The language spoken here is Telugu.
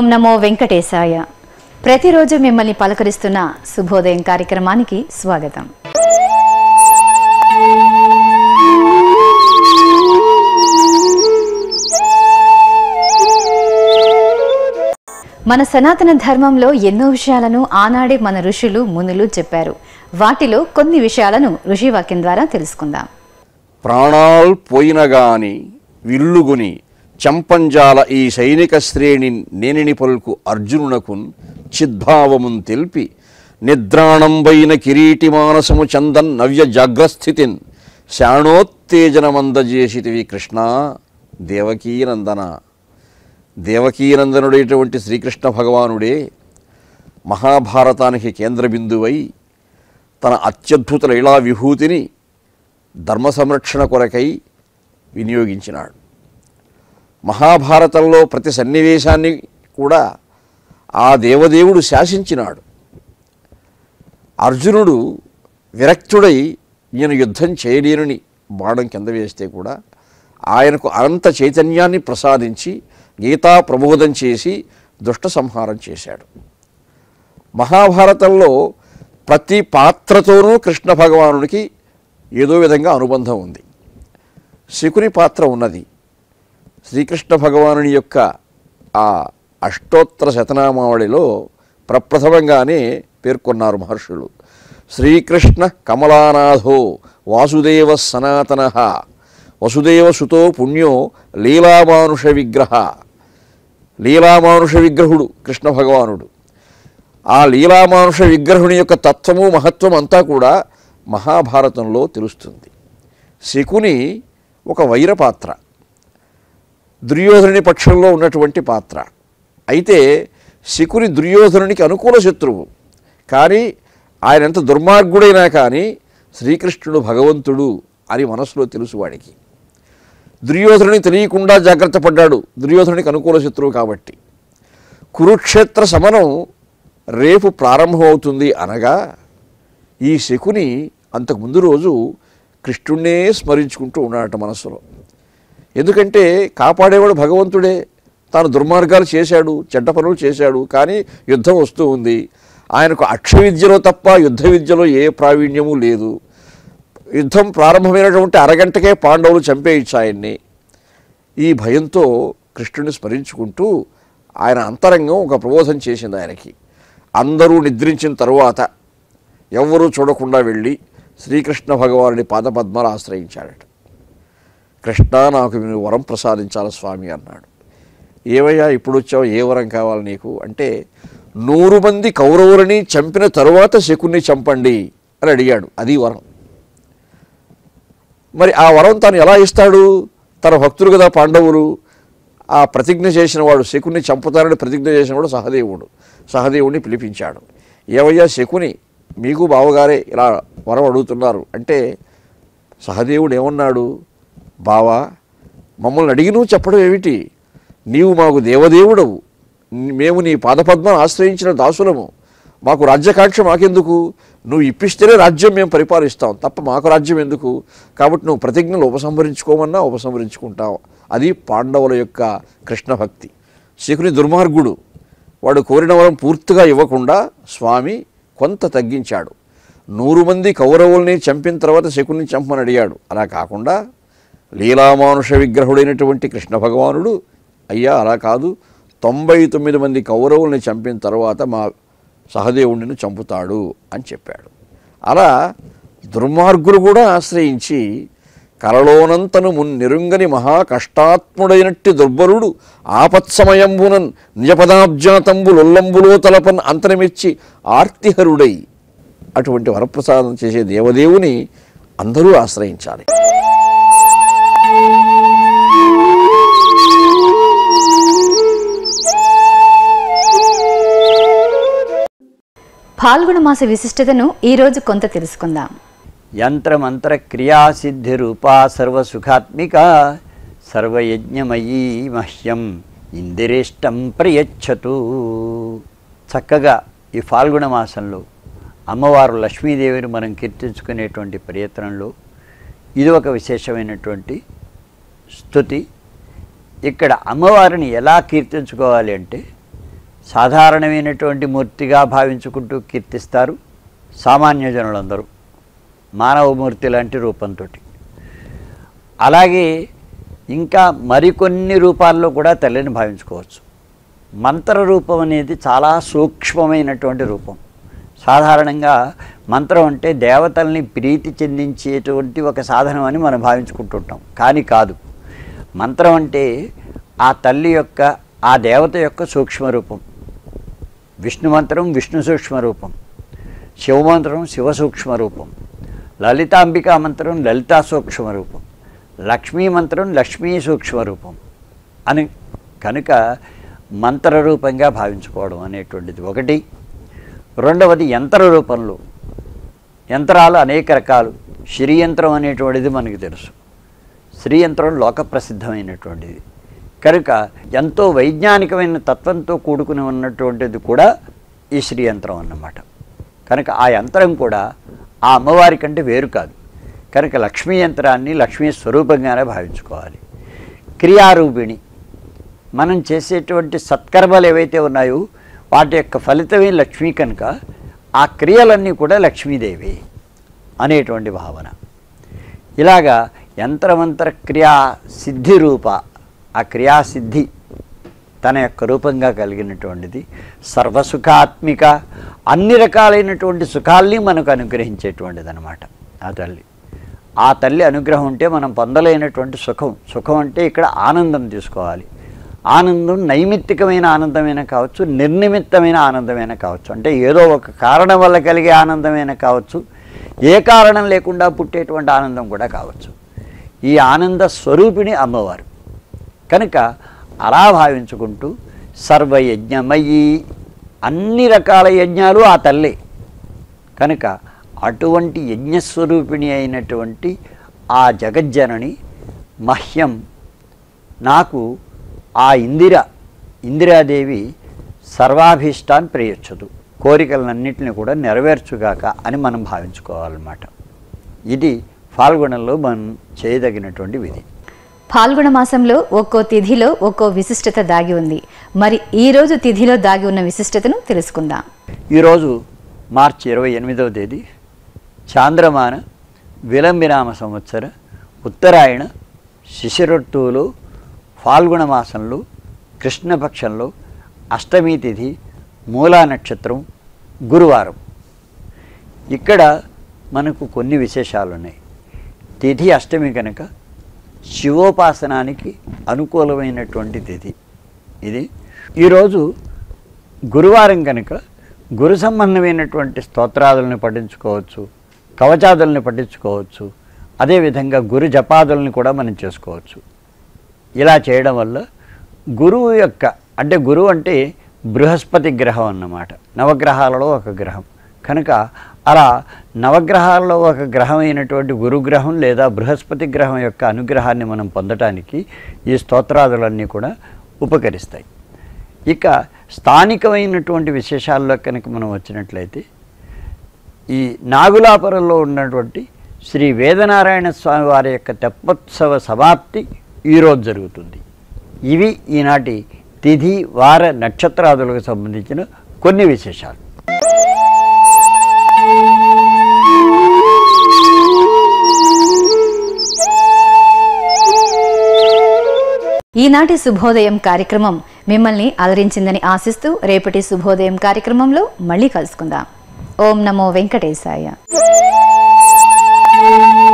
ఓం నమో వెంకటేశాయ ప్రతిరోజు మిమ్మల్ని పలకరిస్తున్న శుభోదయం కార్యక్రమానికి స్వాగతం మన సనాతన ధర్మంలో ఎన్నో విషయాలను ఆనాడే మన ఋషులు మునులు చెప్పారు వాటిలో కొన్ని విషయాలను ఋషివాక్యం ద్వారా తెలుసుకుందాం ప్రాణాల్ పోయినగాని విల్లుగుని చంపంజాల ఈ సైనిక శ్రేణి నేనిని పలుకు అర్జునునకున్ చిద్భావమున్ తెల్పి నిద్రాణంబైన కిరీటి మానసము చందన్ నవ్య జాగ్రస్థితిన్ శాణోత్తేజనమందజేసితివి కృష్ణ దేవకీనందన దేవకీనందనుడైనటువంటి శ్రీకృష్ణ భగవానుడే మహాభారతానికి కేంద్ర బిందువై తన అత్యద్భుత లీలా విభూతిని ధర్మ సంరక్షణ కొరకై వినియోగించినాడు మహాభారతంలో ప్రతి సన్నివేశాన్ని కూడా ఆ దేవదేవుడు శాసించినాడు అర్జునుడు విరక్తుడై ఈయన యుద్ధం చేయలేనని బాణం కింద వేస్తే కూడా ఆయనకు అనంత చైతన్యాన్ని ప్రసాదించి గీతా ప్రబోధం చేసి దుష్ట సంహారం చేశాడు మహాభారతంలో ప్రతి పాత్రతోనూ కృష్ణ భగవానుడికి ఏదో విధంగా అనుబంధం ఉంది శకుని పాత్ర ఉన్నది శ్రీకృష్ణ భగవానుని యొక్క ఆ అష్టోత్తర శతనామావళిలో ప్రప్రథమంగానే పేర్కొన్నారు మహర్షులు శ్రీకృష్ణ కమలానాథో వాసుదేవ సనాతన వసుదేవ సుతో పుణ్యో లీలామానుష విగ్రహ లీలామానుష విగ్రహుడు కృష్ణ భగవానుడు ఆ లీలామానుష విగ్రహుని యొక్క తత్వము మహత్వం అంతా కూడా మహాభారతంలో తెలుస్తుంది శకుని ఒక వైర పాత్ర దుర్యోధనుని పక్షంలో ఉన్నటువంటి పాత్ర అయితే శకుని దుర్యోధనునికి అనుకూల శత్రువు కానీ ఆయన ఎంత దుర్మార్గుడైనా కానీ శ్రీకృష్ణుడు భగవంతుడు అని మనసులో తెలుసు వాడికి దుర్యోధనుని తెలియకుండా జాగ్రత్త పడ్డాడు దుర్యోధనునికి అనుకూల శత్రువు కాబట్టి కురుక్షేత్ర సమరం రేపు ప్రారంభమవుతుంది అనగా ఈ శకుని అంతకు ముందు రోజు కృష్ణుణ్ణే స్మరించుకుంటూ ఉన్నాడట మనస్సులో ఎందుకంటే కాపాడేవాడు భగవంతుడే తాను దుర్మార్గాలు చేశాడు చెడ్డ పనులు చేశాడు కానీ యుద్ధం వస్తూ ఉంది ఆయనకు అక్ష విద్యలో తప్ప యుద్ధ విద్యలో ఏ ప్రావీణ్యము లేదు యుద్ధం ప్రారంభమైనటువంటి అరగంటకే పాండవులు చంపేయచ్చు ఆయన్ని ఈ భయంతో కృష్ణుని స్మరించుకుంటూ ఆయన అంతరంగం ఒక ప్రబోధం చేసింది ఆయనకి అందరూ నిద్రించిన తరువాత ఎవ్వరూ చూడకుండా వెళ్ళి శ్రీకృష్ణ భగవానుడి పాదపద్మాలు ఆశ్రయించాడట కృష్ణ నాకు నువ్వు వరం ప్రసాదించాలి స్వామి అన్నాడు ఏవయ్యా ఇప్పుడు వచ్చావు ఏ వరం కావాలి నీకు అంటే నూరు మంది కౌరవులని చంపిన తరువాత శకుని చంపండి అని అడిగాడు అది వరం మరి ఆ వరం తాను ఎలా ఇస్తాడు తన భక్తులు కదా పాండవులు ఆ ప్రతిజ్ఞ చేసిన వాడు శకుని చంపుతానని ప్రతిజ్ఞ చేసిన వాడు సహదేవుడు సహదేవుడిని పిలిపించాడు ఏవయ్యా శకుని మీకు బావగారే ఇలా వరం అడుగుతున్నారు అంటే సహదేవుడు ఏమన్నాడు బావా మమ్మల్ని అడిగి నువ్వు చెప్పడం ఏమిటి నీవు మాకు దేవదేవుడవు మేము నీ పాదపద్మను ఆశ్రయించిన దాసులము మాకు రాజ్యకాంక్ష మాకెందుకు నువ్వు ఇప్పిస్తేనే రాజ్యం మేము పరిపాలిస్తాం తప్ప మాకు రాజ్యం ఎందుకు కాబట్టి నువ్వు ప్రతిజ్ఞలు ఉపసంహరించుకోమన్నా ఉపసంహరించుకుంటావు అది పాండవుల యొక్క కృష్ణ భక్తి శకుని దుర్మార్గుడు వాడు కోరిన వరం పూర్తిగా ఇవ్వకుండా స్వామి కొంత తగ్గించాడు నూరు మంది కౌరవుల్ని చంపిన తర్వాత శకుని చంపమని అడిగాడు అలా కాకుండా లీలామానుష విగ్రహుడైనటువంటి కృష్ణ భగవానుడు అయ్యా అలా కాదు తొంభై తొమ్మిది మంది కౌరవుల్ని చంపిన తర్వాత మా సహదేవుడిని చంపుతాడు అని చెప్పాడు అలా దుర్మార్గులు కూడా ఆశ్రయించి కలలోనంతను మున్నిరుంగని మహా కష్టాత్ముడైనట్టి దుర్బలుడు ఆపత్సమయంబునన్ నిజపదాబ్జాతంబులొల్లంబులో తలపన్ అంతరమిచ్చి ఆర్తిహరుడై అటువంటి వరప్రసాదం చేసే దేవదేవుని అందరూ ఆశ్రయించాలి పాల్గొన మాస విశిష్టతను ఈరోజు కొంత తెలుసుకుందాం యంత్రమంత్ర క్రియాసిద్ధి రూపా సర్వసుఖాత్మిక సర్వయజ్ఞమయీ మహ్యం ఇందిరేష్టం ప్రయచ్చతు చక్కగా ఈ ఫాల్గుణ మాసంలో అమ్మవారు లక్ష్మీదేవిని మనం కీర్తించుకునేటువంటి ప్రయత్నంలో ఇది ఒక విశేషమైనటువంటి స్థుతి ఇక్కడ అమ్మవారిని ఎలా కీర్తించుకోవాలి అంటే సాధారణమైనటువంటి మూర్తిగా భావించుకుంటూ కీర్తిస్తారు సామాన్య జనులందరూ మానవమూర్తి లాంటి రూపంతో అలాగే ఇంకా మరికొన్ని రూపాల్లో కూడా తల్లిని భావించుకోవచ్చు మంత్ర రూపం అనేది చాలా సూక్ష్మమైనటువంటి రూపం సాధారణంగా మంత్రం అంటే దేవతల్ని ప్రీతి చెందించేటువంటి ఒక సాధనం అని మనం భావించుకుంటుంటాం కానీ కాదు మంత్రం అంటే ఆ తల్లి యొక్క ఆ దేవత యొక్క సూక్ష్మ రూపం విష్ణు మంత్రం విష్ణు సూక్ష్మ రూపం శివమంత్రం శివ సూక్ష్మ రూపం లలితాంబికా మంత్రం లలితా సూక్ష్మ రూపం లక్ష్మీ మంత్రం లక్ష్మీ సూక్ష్మ రూపం అని కనుక మంత్ర రూపంగా భావించుకోవడం అనేటువంటిది ఒకటి రెండవది యంత్ర రూపంలో యంత్రాలు అనేక రకాలు శ్రీయంత్రం అనేటువంటిది మనకు తెలుసు శ్రీయంత్రం లోక ప్రసిద్ధమైనటువంటిది కనుక ఎంతో వైజ్ఞానికమైన తత్వంతో కూడుకుని ఉన్నటువంటిది కూడా ఈ శ్రీయంత్రం అన్నమాట కనుక ఆ యంత్రం కూడా ఆ అమ్మవారి కంటే వేరు కాదు కనుక లక్ష్మీ యంత్రాన్ని లక్ష్మీ స్వరూపంగానే భావించుకోవాలి క్రియారూపిణి మనం చేసేటువంటి సత్కర్మలు ఏవైతే ఉన్నాయో వాటి యొక్క ఫలితమే లక్ష్మీ కనుక ఆ క్రియలన్నీ కూడా లక్ష్మీదేవి అనేటువంటి భావన ఇలాగా యంత్రమంత్ర క్రియా సిద్ధి రూప ఆ క్రియాసిద్ధి తన యొక్క రూపంగా కలిగినటువంటిది సర్వసుఖాత్మిక అన్ని రకాలైనటువంటి సుఖాల్ని మనకు అనుగ్రహించేటువంటిది అనమాట ఆ తల్లి ఆ తల్లి అనుగ్రహం ఉంటే మనం పొందలేనటువంటి సుఖం సుఖం అంటే ఇక్కడ ఆనందం తీసుకోవాలి ఆనందం నైమిత్తికమైన ఆనందమైనా కావచ్చు నిర్నిమిత్తమైన ఆనందమైనా కావచ్చు అంటే ఏదో ఒక కారణం వల్ల కలిగే ఆనందమైనా కావచ్చు ఏ కారణం లేకుండా పుట్టేటువంటి ఆనందం కూడా కావచ్చు ఈ ఆనంద స్వరూపిణి అమ్మవారు కనుక అలా భావించుకుంటూ సర్వయజ్ఞమయ్యి అన్ని రకాల యజ్ఞాలు ఆ తల్లే కనుక అటువంటి యజ్ఞస్వరూపిణి అయినటువంటి ఆ జగజ్జనని మహ్యం నాకు ఆ ఇందిర ఇందిరాదేవి సర్వాభీష్టాన్ని ప్రేయొచ్చదు కోరికలన్నింటినీ కూడా నెరవేర్చుగాక అని మనం భావించుకోవాలన్నమాట ఇది ఫాల్గుణంలో మనం చేయదగినటువంటి విధి పాల్గొన మాసంలో ఒక్కో తిథిలో ఒక్కో విశిష్టత దాగి ఉంది మరి ఈ రోజు తిథిలో దాగి ఉన్న విశిష్టతను తెలుసుకుందాం ఈరోజు మార్చి ఇరవై ఎనిమిదవ తేదీ చాంద్రమాన విలంబినామ సంవత్సర ఉత్తరాయణ శిశిరఋతువులో ఫాల్గుణ మాసంలో కృష్ణపక్షంలో అష్టమి తిథి మూలా నక్షత్రం గురువారం ఇక్కడ మనకు కొన్ని విశేషాలు ఉన్నాయి తిథి అష్టమి కనుక శివోపాసనానికి అనుకూలమైనటువంటి తిథి ఇది ఈరోజు గురువారం కనుక గురు సంబంధమైనటువంటి స్తోత్రాదులను పఠించుకోవచ్చు కవచాదుల్ని పఠించుకోవచ్చు అదేవిధంగా గురు జపాదుల్ని కూడా మనం చేసుకోవచ్చు ఇలా చేయడం వల్ల గురువు యొక్క అంటే గురువు అంటే బృహస్పతి గ్రహం అన్నమాట నవగ్రహాలలో ఒక గ్రహం కనుక అలా నవగ్రహాలలో ఒక గ్రహం అయినటువంటి గురుగ్రహం లేదా బృహస్పతి గ్రహం యొక్క అనుగ్రహాన్ని మనం పొందటానికి ఈ స్తోత్రాదులన్నీ కూడా ఉపకరిస్తాయి ఇక స్థానికమైనటువంటి విశేషాల్లో కనుక మనం వచ్చినట్లయితే ఈ నాగులాపురంలో ఉన్నటువంటి శ్రీ వేదనారాయణ స్వామి వారి యొక్క తెప్పోత్సవ సమాప్తి ఈరోజు జరుగుతుంది ఇవి ఈనాటి తిథి వార నక్షత్రాదులకు సంబంధించిన కొన్ని విశేషాలు ఈనాటి శుభోదయం కార్యక్రమం మిమ్మల్ని అలరించిందని ఆశిస్తూ రేపటి శుభోదయం కార్యక్రమంలో మళ్ళీ కలుసుకుందాం ఓం నమో వెంకటేశాయ